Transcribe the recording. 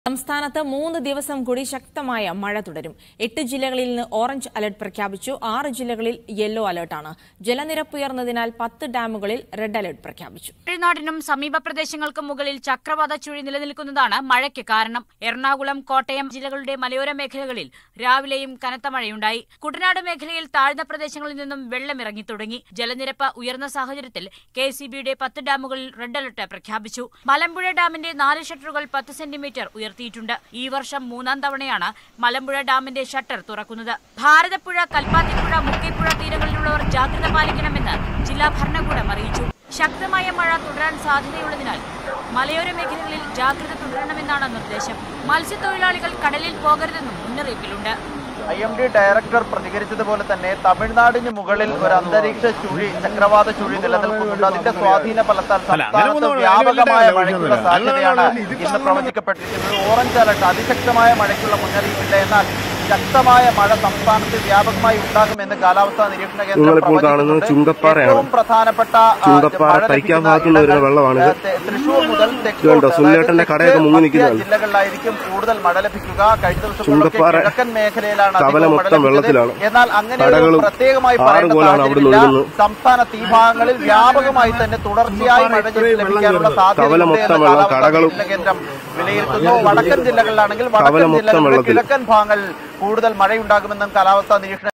സംസ്ഥാനത്ത് മൂന്ന് ദിവസം കൂടി ശക്തമായ മഴ തുടരും എട്ട് ജില്ലകളിൽ നിന്ന് ഓറഞ്ച് അലർട്ട് പ്രഖ്യാപിച്ചു ആറ് ജില്ലകളിൽ യെല്ലോ അലർട്ടാണ് ജലനിരപ്പ് ഉയർന്നതിനാൽ പത്ത് ഡാമുകളിൽ റെഡ് അലർട്ട് പ്രഖ്യാപിച്ചു തമിഴ്നാടിനും സമീപ പ്രദേശങ്ങൾക്കും മുകളിൽ ചക്രവാത ചുഴി നിലനിൽക്കുന്നതാണ് മഴയ്ക്ക് കാരണം എറണാകുളം കോട്ടയം ജില്ലകളുടെ മലയോര മേഖലകളിൽ രാവിലെയും കനത്ത മഴയുണ്ടായി കുട്ടനാട് മേഖലയിൽ താഴ്ന്ന പ്രദേശങ്ങളിൽ നിന്നും വെള്ളമിറങ്ങി തുടങ്ങി ജലനിരപ്പ് ഉയർന്ന സാഹചര്യത്തിൽ കെ സി ബിയുടെ പത്ത് ഡാമുകളിൽ റെഡ് അലർട്ട് പ്രഖ്യാപിച്ചു മലമ്പുഴ ഡാമിന്റെ നാല് ഷട്ടറുകൾ പത്ത് സെന്റിമീറ്റർ ഉയർത്തിയിട്ടുണ്ട് ഈ വർഷം മൂന്നാം തവണയാണ് മലമ്പുഴ ഡാമിന്റെ ഷട്ടർ തുറക്കുന്നത് ഭാരതപ്പുഴ കൽപ്പാത്തിപ്പുഴ മുക്കിപ്പുഴ തീരങ്ങളിലുള്ളവർ ജാഗ്രത പാലിക്കണമെന്ന് ജില്ലാ ഭരണകൂടം അറിയിച്ചു ശക്തമായ മഴ തുടരാൻ സാധ്യതയുള്ളതിനാൽ മലയോര മേഖലകളിൽ ജാഗ്രത തുടരണമെന്നാണ് നിർദ്ദേശം മത്സ്യത്തൊഴിലാളികൾ കടലിൽ പോകരുതെന്നും മുന്നറിയിപ്പിലുണ്ട് ഐ എം ഡി ഡയറക്ടർ പ്രതികരിച്ചതുപോലെ തന്നെ തമിഴ്നാടിന് മുകളിൽ ഒരു അന്തരീക്ഷ ചുഴി ചക്രവാത ചുഴി നിലനിൽക്കുന്നുണ്ട് അതിന്റെ സ്വാധീന ഫലത്താൽ അല്ല, അങ്ങനെ സംസ്ഥാനത്ത് ഒന്നും വ്യാപകമായ അതിലില്ല, മഴയ്ക്കുള്ള അല്ല, സാധ്യതയാണ് അല്ല, ഇത് ഇന്ന് പ്രവചിക്കപ്പെട്ടിരിക്കുന്നത് ഓറഞ്ച് അലർട്ട് അതിശക്തമായ മഴയ്ക്കുള്ള മുന്നറിയിപ്പില്ല എന്നാൽ ശക്തമായ മഴ സംസ്ഥാനത്ത് വ്യാപകമായി ഉണ്ടാകുമെന്ന് കാലാവസ്ഥാ നിരീക്ഷണ കേന്ദ്രം നിങ്ങളിപ്പോൾ കാണുന്നത് പ്രവചിച്ചിട്ടുണ്ട്. ചുങ്കപ്പാറയാണ്. ഏറ്റവും പ്രധാനപ്പെട്ട ആ, ചുങ്കപ്പാറ മഴ തൈക്കാ ലഭിക്കുന്ന ഭാഗത്തുനിന്ന് വരുന്ന ഇടങ്ങൾ, വെള്ളമാണിത്. ഏ, തെ- തൃശൂർ മുതൽ തെക്കോട്ട് ഇതുണ്ടോ? അതായത് സുനിലേട്ടന്റെ തെക്ക് കടയൊക്കെ മുങ്ങി മധ്യ നിൽക്കുന്നതാണ്. ജില്ലകളിലായിരിക്കും കൂടുതൽ മഴ ലഭിക്കുക കഴിഞ്ഞ ദിവസങ്ങളിലൊക്കെ ചുങ്കപ്പാറ കിഴക്കൻ മേഖലയിലാണ് കവല അധികം മഴ മൊത്തം ലഭിച്ചത്. വെള്ളത്തിലാണ്. എന്നാൽ അങ്ങനെ ഒരു കടകളും പ്രത്യേകമായി ആറും പറയേണ്ട കോലാണ് അവിടെ സാഹചര്യമില്ല ഒഴുകുന്നത്. സംസ്ഥാനത്ത് ഈ ഭാഗങ്ങളിൽ വ്യാപകമായി തന്നെ കൂടുതലായി മഴ ലഭിക്കാനുള്ള കവല സാധ്യതയുണ്ട് മൊത്തം എന്ന് വെള്ളം, കാലാവസ്ഥാ കടകളും. നിരീക്ഷണ കേന്ദ്രം വിലയിരുത്തുന്നു വടക്കൻ ജില്ലകളിലാണെങ്കിൽ കവല വടക്കൻ മൊത്തം ജില്ലകളുടെ വെള്ളത്തിൽ. കിഴക്കൻ ഭാഗങ്ങളിൽ കൂടുതൽ മഴയുണ്ടാകുമെന്നും കാലാവസ്ഥാ നിരീക്ഷണ